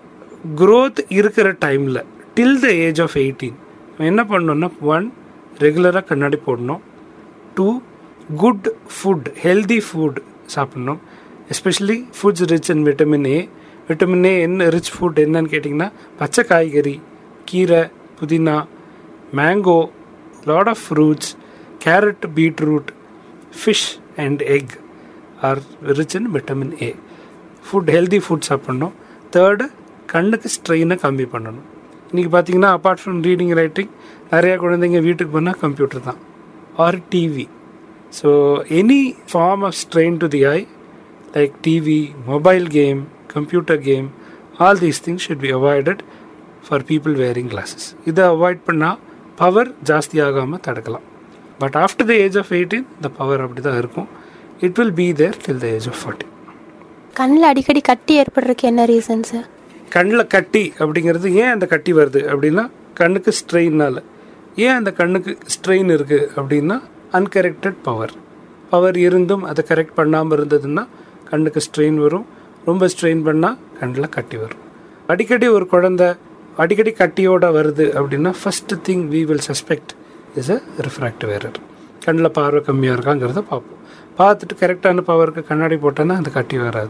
growth இருக்கிற டைமில் till the age of eighteen என்ன பண்ணணும்னா ஒன் ரெகுலராக கண்ணாடி போடணும் two good food healthy food சாப்பிடணும் especially foods rich and vitamin A vitamin A என்ன ரிச் ஃபுட் என்னன்னு கேட்டிங்கன்னா பச்சை காய்கறி கீரை புதினா mango lot of fruits carrot beetroot fish and egg are rich in vitamin A food healthy food சாப்பிட்ணும் third கண்ணுக்கு ஸ்ட்ரெயினை கம்மி பண்ணணும் இன்றைக்கி பார்த்தீங்கன்னா அப்பார்ட் ஃப்ரம் ரீடிங் ரைட்டிங் நிறையா குழந்தைங்க வீட்டுக்கு போனால் கம்ப்யூட்டர் தான் or TV so any form of strain to the eye like TV mobile game computer game all these things should be avoided for people wearing glasses இதை avoid பண்ணால் power ஜாஸ்தி ஆகாமல் தடுக்கலாம் but after the age of eighteen இந்த power அப்படி தான் இருக்கும் it will be there till the age of forty கண்ணில் அடிக்கடி கட்டி ஏற்படுறதுக்கு என்ன ரீசன் சார் கண்ணில் கட்டி அப்படிங்கிறது ஏன் அந்த கட்டி வருது அப்படின்னா கண்ணுக்கு ஸ்ட்ரெயினால் ஏன் அந்த கண்ணுக்கு ஸ்ட்ரெயின் இருக்குது அப்படின்னா அன்கரெக்டட் பவர் பவர் இருந்தும் அதை கரெக்ட் பண்ணாமல் இருந்ததுன்னா கண்ணுக்கு ஸ்ட்ரெயின் வரும் ரொம்ப ஸ்ட்ரெயின் பண்ணால் கண்ணில் கட்டி வரும் அடிக்கடி ஒரு குழந்தை அடிக்கடி கட்டியோட வருது அப்படின்னா first thing we will suspect is a refractive error கண்ணில் பார்வை கம்மியாக இருக்காங்கிறத பார்ப்போம் பார்த்துட்டு கரெக்டான பவருக்கு கண்ணாடி போட்டோன்னா அந்த கட்டி வராது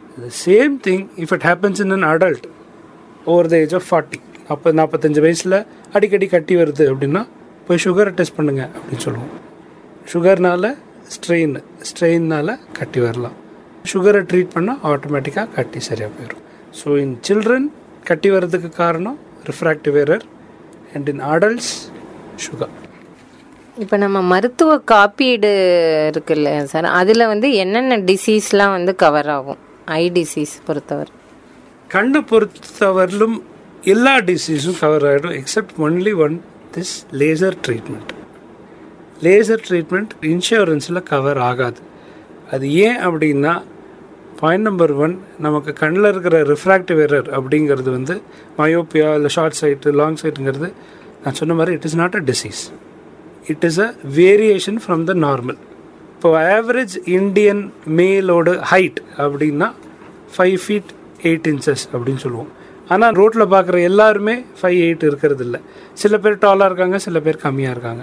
same thing if it happens in an adult over the age of forty நாற்பது நாற்பத்தஞ்சு வயசில் அடிக்கடி கட்டி வருது அப்படின்னா போய் சுகரை டெஸ்ட் பண்ணுங்க அப்படின்னு சொல்லுவோம் சுகர்னால ஸ்ட்ரெயின் ஸ்ட்ரெயின்னால கட்டி வரலாம் சுகரை ட்ரீட் பண்ணால் ஆட்டோமேட்டிக்காக கட்டி சரியாக போயிடும் ஸோ இன் சில்ட்ரன் கட்டி வர்றதுக்கு காரணம் refractive error and in adults sugar இப்போ நம்ம மருத்துவ காப்பீடு இருக்குல்ல சார் அதில் வந்து என்னென்ன டிசீஸ்லாம் வந்து கவர் ஆகும் ஐ டிசீஸ் பொறுத்தவரை கண்ணை பொறுத்தவரையிலும் எல்லா டிசீஸும் கவர் ஆகிடும் except only one this laser treatment laser treatment இன்சூரன்ஸில் கவர் ஆகாது அது ஏன் அப்படின்னா பாயிண்ட் நம்பர் ஒன் நமக்கு கண்ணில் இருக்கிற ரிஃப்ராக்டிவ் எரர் அப்படிங்கிறது வந்து மயோப்பியா இல்லை ஷார்ட் சைட்டு லாங் சைட்டுங்கிறது நான் சொன்ன மாதிரி it is not a disease it is a variation from the normal இப்போ ஆவரேஜ் இந்தியன் மேலோட ஹைட் அப்படின்னா ஃபைவ் ஃபீட் எயிட் இன்ச்சஸ் அப்படின்னு சொல்லுவோம் ஆனால் ரோட்டில் பார்க்குற எல்லாருமே ஃபைவ் எயிட் இருக்கிறது இல்லை சில பேர் டாலாக இருக்காங்க சில பேர் கம்மியாக இருக்காங்க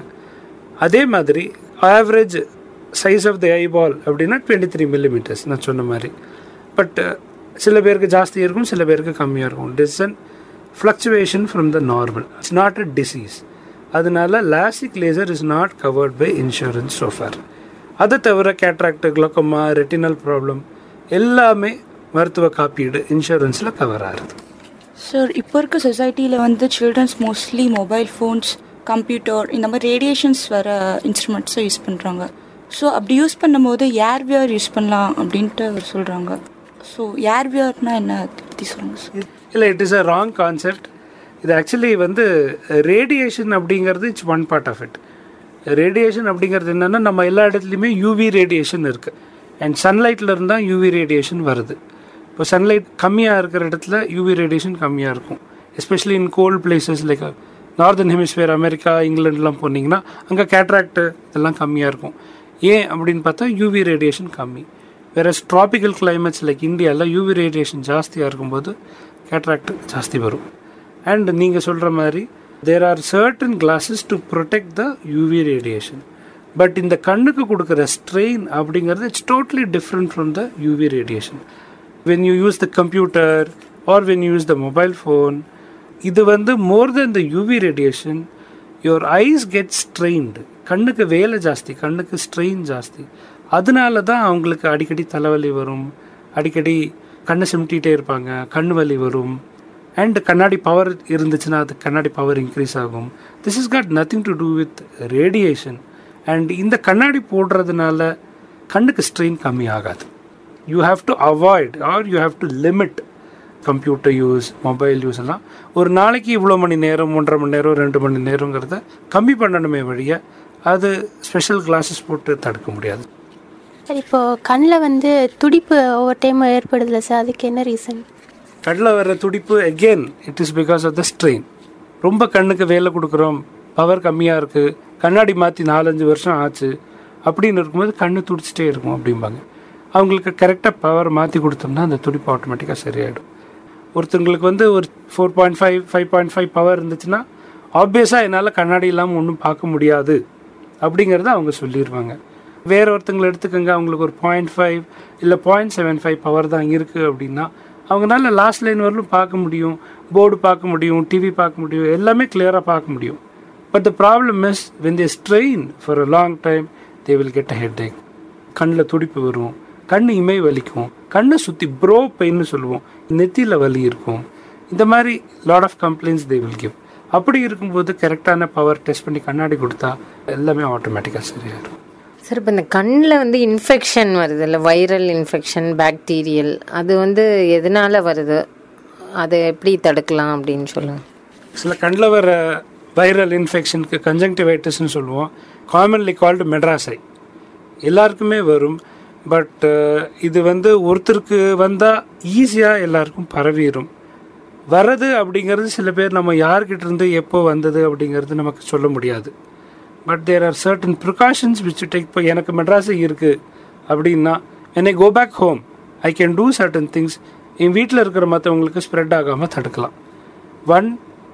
அதே மாதிரி average size of the eyeball அப்படின்னா டுவெண்ட்டி த்ரீ மில்லிமீட்டர்ஸ் நான் சொன்ன மாதிரி பட் சில பேருக்கு ஜாஸ்தி இருக்கும் சில பேருக்கு கம்மியாக இருக்கும் டிசன் fluctuation from the normal it's not a disease அதனால LASIK laser is not covered by insurance so far அதை தவிர கேட்ராக்ட் குளோக்கமா ரெட்டினல் ப்ராப்ளம் எல்லாமே மருத்துவ காப்பீடு இன்சூரன்ஸில் கவர் ஆகுது சார் இப்போ இருக்க சொசைட்டியில் வந்து childrens mostly mobile phones computer இந்த மாதிரி ரேடியேஷன்ஸ் வர இன்ஸ்ட்ருமெண்ட்ஸை யூஸ் பண்ணுறாங்க ஸோ அப்படி யூஸ் பண்ணும்போது ஏர்வியர் யூஸ் பண்ணலாம் அப்படின்ட்டு அவர் சொல்கிறாங்க ஸோ ஏர்வியர்னா என்ன அதை பற்றி சொல்லுங்கள் சார் இல்லை it is a wrong concept இது ஆக்சுவலி வந்து ரேடியேஷன் அப்படிங்கிறது it's one part of it radiation அப்படிங்கிறது என்னென்னா நம்ம எல்லா இடத்துலையுமே யூவி ரேடியேஷன் இருக்குது அண்ட் சன்லைட்டில் இருந்தால் யூவி ரேடியேஷன் வருது இப்போ சன்லைட் கம்மியாக இருக்கிற இடத்துல யூவி ரேடியேஷன் கம்மியாக இருக்கும் especially in cold places like northern hemisphere America இங்கிலாண்டுலாம் போனீங்கன்னா அங்கே கேட்ராக்டு இதெல்லாம் கம்மியாக இருக்கும் ஏன் அப்படின்னு பார்த்தா யூவி ரேடியேஷன் கம்மி வேற ட்ராபிக்கல் கிளைமேட்ஸ் லைக் இந்தியாவில் யூவி ரேடியேஷன் ஜாஸ்தியாக இருக்கும்போது கேட்ராக்ட் ஜாஸ்தி வரும் அண்ட் நீங்கள் சொல்கிற மாதிரி there are certain glasses to protect the UV radiation but இந்த கண்ணுக்கு கொடுக்குற ஸ்ட்ரெயின் அப்படிங்கிறது it's totally different from the UV radiation when you use the computer or when you use the mobile phone இது வந்து more than the UV radiation your eyes get strained கண்ணுக்கு வேலை ஜாஸ்தி கண்ணுக்கு ஸ்ட்ரெயின் ஜாஸ்தி அதனால தான் அவங்களுக்கு அடிக்கடி தலைவலி வரும் அடிக்கடி கண்ணை சிமிட்டிகிட்டே இருப்பாங்க கண் வலி வரும் அண்ட் கண்ணாடி பவர் இருந்துச்சுன்னா அது கண்ணாடி பவர் இன்க்ரீஸ் ஆகும் this is got nothing to do with radiation and இந்த கண்ணாடி போடுறதுனால கண்ணுக்கு ஸ்ட்ரெயின் கம்மி ஆகாது you have to avoid or you have to limit computer use mobile use எல்லாம் ஒரு நாளைக்கு இவ்வளோ மணி நேரம் ஒன்றரை மணி நேரம் ரெண்டு மணி நேரங்கிறத கம்மி பண்ணணுமே வழிய அது ஸ்பெஷல் கிளாஸஸ் போட்டு தடுக்க முடியாது சார் இப்போது கண்ணில் வந்து துடிப்பு ஒவ்வொரு டைம் ஏற்படுதுல சார் அதுக்கு என்ன ரீசன் கண்ணில் வர்ற துடிப்பு again it is because of the strain ரொம்ப கண்ணுக்கு வேலை கொடுக்குறோம் பவர் கம்மியாக இருக்குது கண்ணாடி மாற்றி நாலஞ்சு வருஷம் ஆச்சு அப்படின்னு இருக்கும்போது கண்ணு துடிச்சிட்டே இருக்கும் அப்படிம்பாங்க அவங்களுக்கு கரெக்டாக பவர் மாற்றி கொடுத்தோம்னா அந்த துடிப்பு ஆட்டோமேட்டிக்காக சரியாயிடும் ஒருத்தங்களுக்கு வந்து ஒரு four point five five point five power இருந்துச்சுன்னா ஆப்வியஸாக என்னால் கண்ணாடி இல்லாமல் ஒன்றும் பார்க்க முடியாது அப்படிங்கிறத அவங்க சொல்லிடுவாங்க வேற ஒருத்தங்களை எடுத்துக்கோங்க அவங்களுக்கு ஒரு பாயிண்ட் ஃபைவ் இல்லை பாயிண்ட் செவன் ஃபைவ் பவர் தான் இருக்குது அப்படின்னா அவங்களால லாஸ்ட் லைன் வரலும் பார்க்க முடியும் போர்டு பார்க்க முடியும் டிவி பார்க்க முடியும் எல்லாமே கிளியராக பார்க்க முடியும் but the problem is when they strain for a long time they will get a headache கண்ணில் துடிப்பு வரும் கண் இமை வலிக்கும் கண்ணை சுற்றி ப்ரோ பெயின்னு சொல்லுவோம் நெத்தியில் வலி இருக்கும் இந்த மாதிரி lot of complaints they will give அப்படி இருக்கும்போது கரெக்டான பவர் டெஸ்ட் பண்ணி கண்ணாடி கொடுத்தா எல்லாமே ஆட்டோமேட்டிக்காக சரியாயிடும் சார் இப்போ இந்த கண்ணில் வந்து இன்ஃபெக்ஷன் வருது இல்லை வைரல் இன்ஃபெக்ஷன் பாக்டீரியல் அது வந்து எதனால வருது அதை எப்படி தடுக்கலாம் அப்படின்னு சொல்லுங்கள் சில கண்ணில் வர வைரல் இன்ஃபெக்ஷனுக்கு கன்ஜங்டிவைட்டிஸ்னு சொல்லுவோம் காமன்லி கால்டு மெட்ராஸை எல்லாருக்குமே வரும் பட் இது வந்து ஒருத்தருக்கு வந்தால் ஈஸியாக எல்லாருக்கும் பரவிடும் வரது அப்படிங்கிறது சில பேர் நம்ம யார்கிட்ட இருந்து எப்போ வந்தது அப்படிங்கிறது நமக்கு சொல்ல முடியாது but there are certain precautions which take இப்போ எனக்கு மெட்ராஸை இருக்குது அப்படின்னா என்னை go back home I can do certain things என் வீட்டில் இருக்கிற மற்றவங்களுக்கு ஸ்ப்ரெட் ஆகாமல் தடுக்கலாம் one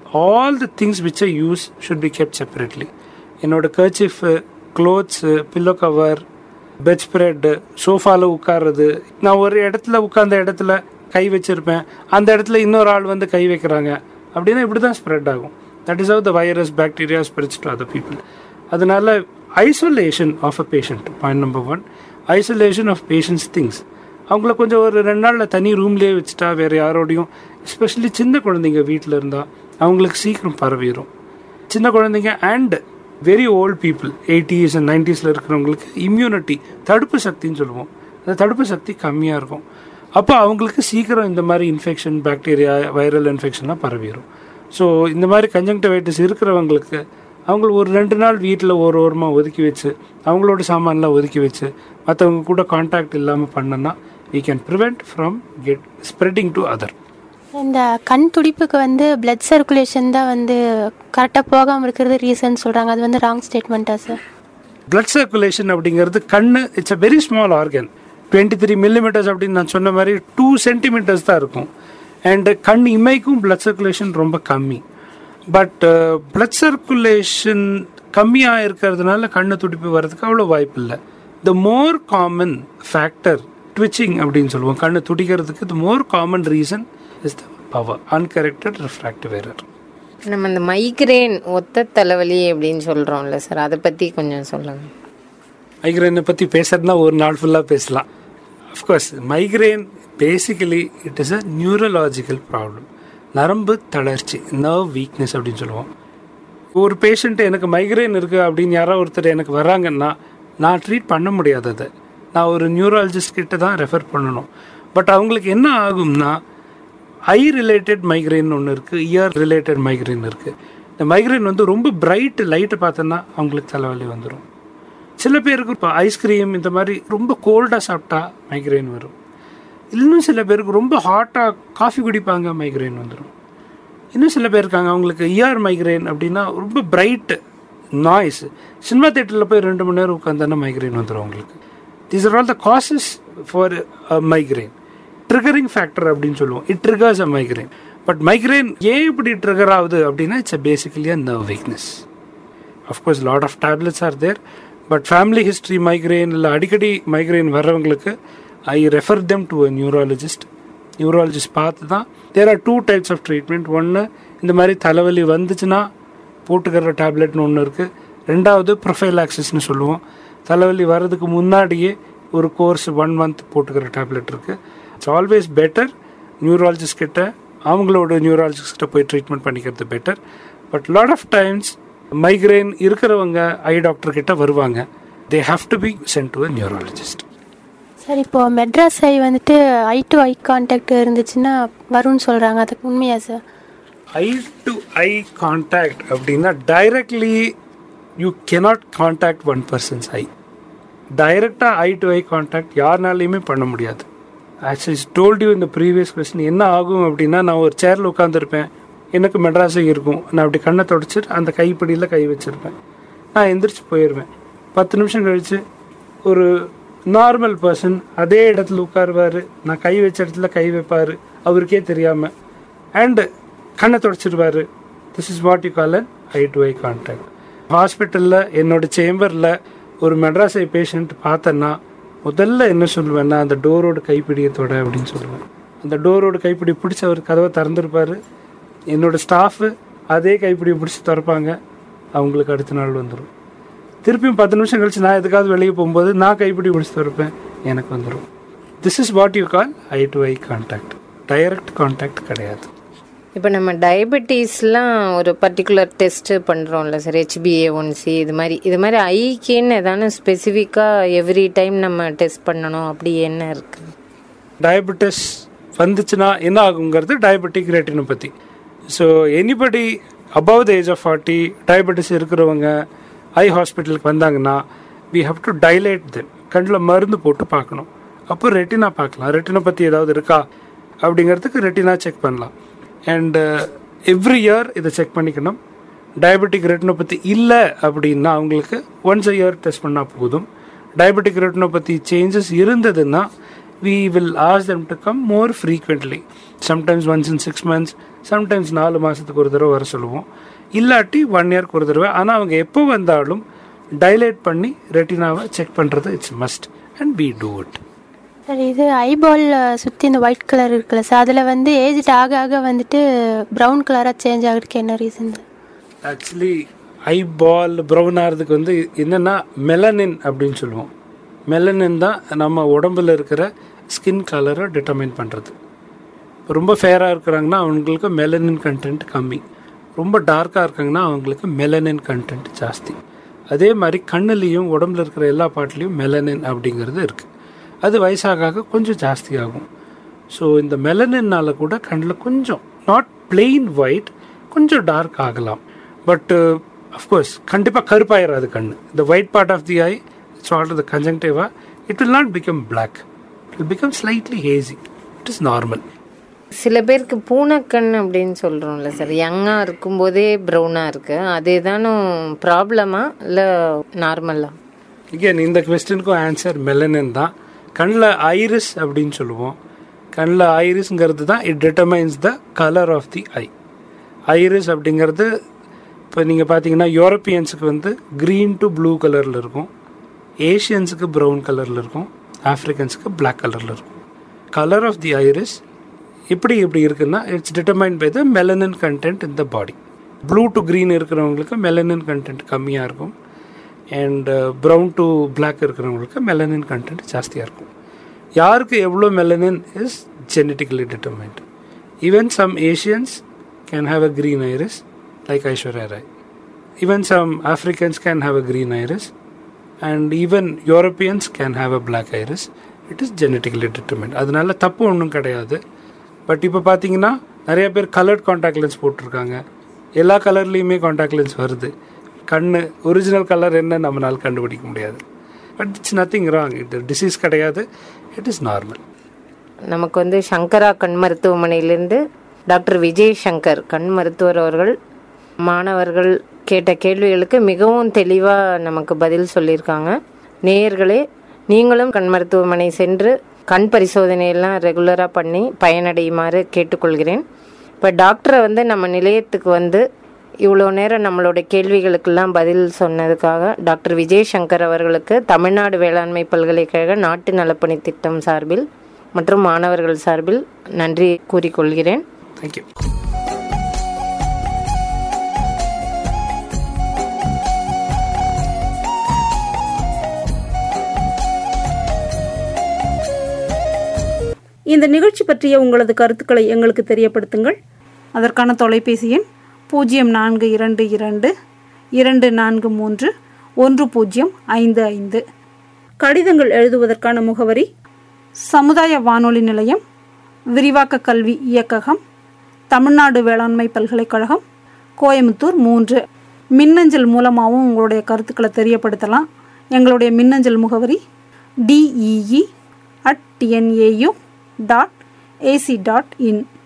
all the things which I use should be kept separately என்னோட kerchief clothes pillow cover bedspread சோஃபாவில் உட்கார்றது நான் ஒரு இடத்துல உட்கார்ந்த இடத்துல கை வச்சிருப்பேன் அந்த இடத்துல இன்னொரு ஆள் வந்து கை வைக்கிறாங்க அப்படின்னா இப்படி தான் ஸ்ப்ரெட் ஆகும் that is how the virus bacteria spreads to other people அதனால isolation of a patient point number one isolation of patients things அவங்கள கொஞ்சம் ஒரு ரெண்டு நாளில் தனி ரூம்லேயே வச்சுட்டா வேறு யாரோடையும் எஸ்பெஷலி சின்ன குழந்தைங்க வீட்டில் இருந்தால் அவங்களுக்கு சீக்கிரம் பரவிடும் சின்ன குழந்தைங்க and very old people eighties and நைன்டிஸில் இருக்கிறவங்களுக்கு இம்யூனிட்டி தடுப்பு சக்தின்னு சொல்லுவோம் அந்த தடுப்பு சக்தி கம்மியாக இருக்கும் அப்போ அவங்களுக்கு சீக்கிரம் இந்த மாதிரி இன்ஃபெக்ஷன் பாக்டீரியா வைரல் இன்ஃபெக்ஷன்லாம் பரவிடும் ஸோ இந்த மாதிரி கன்ஜங்டிவைட்டிஸ் இருக்கிறவங்களுக்கு அவங்கள ஒரு ரெண்டு நாள் வீட்டில் ஒரு ஓரமாக ஒதுக்கி வச்சு அவங்களோட சாமான்லாம் ஒதுக்கி வச்சு மற்றவங்க கூட காண்டாக்ட் இல்லாமல் பண்ணனா we can prevent from get spreading to other இந்த கண் துடிப்புக்கு வந்து பிளட் சர்க்குலேஷன் தான் வந்து கரெக்டாக போகாமல் இருக்கிறது ரீசன் சொல்கிறாங்க அது வந்து ராங் ஸ்டேட்மெண்ட்டா சார் பிளட் சர்க்குலேஷன் அப்படிங்கிறது கண்ணு it's a very small organ twenty three millimetres அப்படின்னு நான் சொன்ன மாதிரி டூ சென்டிமீட்டர்ஸ் தான் இருக்கும் அண்ட் கண் இமைக்கும் பிளட் சர்க்குலேஷன் ரொம்ப கம்மி பட் பிளட் சர்க்குலேஷன் கம்மியாக இருக்கிறதுனால கண்ணு துடிப்பு வர்றதுக்கு அவ்வளோ வாய்ப்பு இல்லை the more common factor twitching அப்படின்னு சொல்லுவோம் கண்ணு துடிக்கிறதுக்கு the more common reason is the power uncorrected refractive error நம்ம இந்த மைக்ரேன் ஒத்த தலைவலி அப்படின்னு சொல்கிறோம்ல சார் அதை பற்றி கொஞ்சம் சொல்லுங்கள் மைக்ரைனை பற்றி பேசுறதுனா ஒரு நாள் ஃபுல்லாக பேசலாம் of course migraine basically it is a neurological problem நரம்பு தளர்ச்சி நர்வ் வீக்னஸ் அப்படின்னு சொல்லுவோம் ஒரு பேஷண்ட் எனக்கு மைக்ரைன் இருக்குது அப்படின்னு யாரோ ஒருத்தர் எனக்கு வராங்கன்னா நான் ட்ரீட் பண்ண முடியாது அதை நான் ஒரு நியூராலஜிஸ்ட் கிட்ட தான் ரெஃபர் பண்ணணும் பட் அவங்களுக்கு என்ன ஆகும்னா ஐ ரிலேட்டட் மைக்ரைன் ஒன்று இருக்குது இயர் ரிலேட்டட் மைக்ரைன் இருக்குது இந்த மைக்ரைன் வந்து ரொம்ப பிரைட் லைட்டை பார்த்தோன்னா அவங்களுக்கு தலைவலி வந்துடும் சில பேருக்கு இப்போ ஐஸ்கிரீம் இந்த மாதிரி ரொம்ப கோல்டாக சாப்பிட்டா மைக்ரைன் வரும் இன்னும் சில பேருக்கு ரொம்ப ஹாட்டாக காஃபி குடிப்பாங்க மைக்ரைன் வந்துடும் இன்னும் சில பேர் இருக்காங்க அவங்களுக்கு இஆர் மைக்ரைன் அப்படின்னா ரொம்ப பிரைட் நாய்ஸ் சினிமா தேட்டரில் போய் ரெண்டு மணி நேரம் உட்காந்தானே மைக்ரைன் வந்துடும் அவங்களுக்கு these are all the causes for migraine triggering factor அப்படின்னு சொல்லுவோம் it triggers a migraine but migraine ஏன் இப்படி ட்ரிகர் ஆகுது அப்படின்னா it's a basically a nerve weakness of course lot of tablets are there but family history migraine இல்லை அடிக்கடி migraine வர்றவங்களுக்கு I refer them to a neurologist neurologist பார்த்து தான் there are two types of treatment ஒன்று இந்த மாதிரி தலைவலி வந்துச்சுன்னா போட்டுக்கிற டேப்லெட்னு ஒன்று இருக்குது ரெண்டாவது ப்ரொஃபைலாக்சிஸ்னு சொல்லுவோம் தலைவலி வர்றதுக்கு முன்னாடியே ஒரு கோர்ஸ் ஒன் மந்த் போட்டுக்கிற டேப்லெட் இருக்குது இட்ஸ் ஆல்வேஸ் பெட்டர் நியூராலஜிஸ்ட் கிட்ட அவங்களோட நியூராலஜிஸ்ட் கிட்ட போய் ட்ரீட்மெண்ட் பண்ணிக்கிறது better but lot of times migraine இருக்கிறவங்க ஐ டாக்டர் கிட்ட வருவாங்க they have to be sent to a neurologist sir இப்போ மெட்ராஸ் ஐ வந்துட்டு ஐ டு ஐ கான்டாக்ட் இருந்துச்சுன்னா வரும்னு சொல்கிறாங்க அதுக்கு உண்மையா sir eye to eye contact அப்படின்னா directly you cannot contact one persons eye டைரெக்டாக ஐ டு ஐ கான்டாக்ட் யாருனாலையுமே பண்ண முடியாது ஆக்சுவலி டோல்ட் யூ இந்த ப்ரீவியஸ் கொஸ்டின் என்ன ஆகும் அப்படின்னா நான் ஒரு சேரில் உட்காந்துருப்பேன் எனக்கு மெட்ராஸே இருக்கும் நான் அப்படி கண்ணை தொடச்சிட்டு அந்த கைப்பிடியில் கை வச்சுருப்பேன் நான் எந்திரிச்சு போயிடுவேன் பத்து நிமிஷம் கழித்து ஒரு நார்மல் பர்சன் அதே இடத்துல உட்காருவார் நான் கை வச்ச இடத்துல கை வைப்பார் அவருக்கே தெரியாமல் அண்டு கண்ணை தொடச்சிருவாரு this is what you call an eye to eye contact ஹாஸ்பிட்டலில் என்னோட சேம்பரில் ஒரு மெட்ராஸ் ஐ பேஷண்ட் பார்த்தேன்னா முதல்ல என்ன சொல்லுவேன்னா அந்த டோரோட கைப்பிடியை தொட அப்படின்னு சொல்லுவேன் அந்த டோரோட கைப்பிடி பிடிச்சி அவர் கதவை திறந்துருப்பாரு என்னோட ஸ்டாஃபு அதே கைப்பிடியை பிடிச்சி திறப்பாங்க அவங்களுக்கு அடுத்த நாள் வந்துடும் திருப்பியும் பத்து நிமிஷம் கழிச்சு நான் எதுக்காவது வெளியே போகும்போது நான் கைப்பிடி பிடிச்சி திறப்பேன் எனக்கு வந்துடும் this is what you call eye to eye contact direct contact கிடையாது இப்போ நம்ம டயபெட்டிஸ்லாம் ஒரு பர்டிகுலர் டெஸ்ட்டு பண்ணுறோம்ல சார் ஹெச்பிஏ ஒன் சி இது மாதிரி இது மாதிரி ஐக்கின்னு ஏதானு ஸ்பெசிஃபிக்காக எவ்ரி டைம் நம்ம டெஸ்ட் பண்ணணும் அப்படி என்ன இருக்குது டயபெட்டிஸ் வந்துச்சுன்னா என்ன ஆகுங்கிறது diabetic retinopathy so anybody above the age of forty diabetes இருக்கிறவங்க ஐ ஹாஸ்பிட்டலுக்கு வந்தாங்கன்னா we have to dilate them கண்ணில் மருந்து போட்டு பார்க்கணும் அப்போ ரெட்டினா பார்க்கலாம் ரெட்டினா பற்றி ஏதாவது இருக்கா அப்படிங்கிறதுக்கு ரெட்டினா செக் பண்ணலாம் அண்டு எவ்ரி இயர் இதை செக் பண்ணிக்கணும் டயபெட்டிக் ரெட்டினோபதி இல்லை அப்படின்னா அவங்களுக்கு ஒன்ஸ் a இயர் டெஸ்ட் பண்ணால் போதும் டயபெட்டிக் ரெட்டினோபதி சேஞ்சஸ் இருந்ததுன்னா we will ask them to come more frequently sometimes once in six months sometimes நாலு மாதத்துக்கு ஒரு தடவை வர சொல்லுவோம் இல்லாட்டி ஒன் இயர்க்கு ஒரு தடவை ஆனால் அவங்க எப்போ வந்தாலும் டைலேட் பண்ணி ரெட்டினாவை செக் பண்ணுறது it's must and we do it sir இது ஐபால் சுற்றி இந்த ஒயிட் கலர் இருக்குல்ல சார் அதில் வந்து ஏஜ் ஆக ஆக வந்துட்டு ப்ரௌன் கலராக சேஞ்ச் ஆகிறதுக்கு என்ன reason actually eyeball brown ஆகிறதுக்கு வந்து என்னென்னா மெலனின் அப்படின்னு சொல்லுவோம் மெலனின் தான் நம்ம உடம்புல இருக்கிற ஸ்கின் கலரை டிட்டர்மைன் பண்ணுறது ரொம்ப ஃபேராக இருக்கிறாங்கன்னா அவங்களுக்கு மெலனின் கண்டென்ட் கம்மி ரொம்ப டார்க்காக இருக்காங்கன்னா அவங்களுக்கு மெலனின் கண்டென்ட் ஜாஸ்தி அதே மாதிரி கண்ணுலேயும் உடம்புல இருக்கிற எல்லா பாட்டுலேயும் மெலனின் அப்படிங்கிறது இருக்குது அது வயசாக ஆக கொஞ்சம் ஜாஸ்தி ஆகும் ஸோ இந்த மெலனின்னால கூட கண்ணில் கொஞ்சம் நாட் பிளெயின் ஒயிட் கொஞ்சம் டார்க் ஆகலாம் பட் அஃப்கோர்ஸ் கண்டிப்பாக கருப்பாயிராது கண் இந்த white part of the eye it's called the conjunctiva it will not become black it will become slightly hazy it is normal சில பேருக்கு பூனைக்கண் அப்படின்னு சொல்கிறோம்ல சார் யங்காக இருக்கும்போதே ப்ரௌனாக இருக்குது அது ஏதானும் ப்ராப்ளமா இல்லை நார்மலா again இந்த கொஸ்டினுக்கும் ஆன்சர் மெலனின் தான் கண்ணில் ஐரிஸ் அப்படின்னு சொல்லுவோம் கண்ணில் ஐரிஸ்ங்கிறது தான் it determines the colour of the eye iris அப்படிங்கிறது இப்போ நீங்கள் பார்த்தீங்கன்னா யூரோப்பியன்ஸுக்கு வந்து க்ரீன் டு ப்ளூ கலரில் இருக்கும் ஏஷியன்ஸுக்கு ப்ரௌன் கலரில் இருக்கும் ஆஃப்ரிக்கன்ஸுக்கு Black கலரில் இருக்கும் கலர் ஆஃப் தி ஐரிஸ் எப்படி இப்படி இருக்குன்னா it's determine by the melanin content in the body blue to green இருக்கிறவங்களுக்கு மெலனின் கண்டென்ட் கம்மியாக இருக்கும் அண்ட் ப்ரௌன் டு Black இருக்கிறவங்களுக்கு மெலனின் கண்டென்ட் ஜாஸ்தியாக இருக்கும் யாருக்கு எவ்வளோ melanin is genetically determined even some Asians can have a green iris like Aishwarya Rai even some Africans can have a green iris and even Europeans can have a Black iris it is genetically determined அதனால தப்பு ஒன்றும் கிடையாது but இப்போ பார்த்தீங்கன்னா நிறைய பேர் coloured contact lens போட்டிருக்காங்க எல்லா கலர்லேயுமே காண்டாக்ட் லென்ஸ் வருது கண் ஒரிஜினல் கலர் என்ன நம்மளால் கண்டுபிடிக்க முடியாது பட் இட்ஸ் நத்திங் ராங் இது டிசீஸ் கிடையாது இட் இஸ் நார்மல் நமக்கு வந்து சங்கரா கண் மருத்துவமனையிலேருந்து டாக்டர் விஜய் சங்கர் கண் மருத்துவர் அவர்கள் மாணவர்கள் கேட்ட கேள்விகளுக்கு மிகவும் தெளிவாக நமக்கு பதில் சொல்லியிருக்காங்க நேயர்களே நீங்களும் கண் மருத்துவமனை சென்று கண் பரிசோதனையெல்லாம் ரெகுலராக பண்ணி பயனடையுமாறு கேட்டுக்கொள்கிறேன் இப்போ டாக்டரை வந்து நம்ம நிலையத்துக்கு வந்து இவ்வளோ நேரம் நம்மளோட கேள்விகளுக்கெல்லாம் பதில் சொன்னதுக்காக டாக்டர் விஜய் சங்கர் அவர்களுக்கு தமிழ்நாடு வேளாண்மை பல்கலைக்கழக நாட்டு நலப்பணி திட்டம் சார்பில் மற்றும் மாணவர்கள் சார்பில் நன்றி கூறிக்கொள்கிறேன் தேங்க்யூ இந்த நிகழ்ச்சி பற்றிய உங்களது கருத்துக்களை எங்களுக்கு தெரியப்படுத்துங்கள் அதற்கான தொலைபேசி எண் பூஜ்ஜியம் நான்கு இரண்டு இரண்டு இரண்டு நான்கு மூன்று ஒன்று பூஜ்ஜியம் ஐந்து ஐந்து கடிதங்கள் எழுதுவதற்கான முகவரி சமுதாய வானொலி நிலையம் விரிவாக்க கல்வி இயக்ககம் தமிழ்நாடு வேளாண்மை பல்கலைக்கழகம் கோயம்புத்தூர் மூன்று மின்னஞ்சல் மூலமாகவும் உங்களுடைய கருத்துக்களை தெரியப்படுத்தலாம் எங்களுடைய மின்னஞ்சல் முகவரி DEE at TNAU dot AC dot in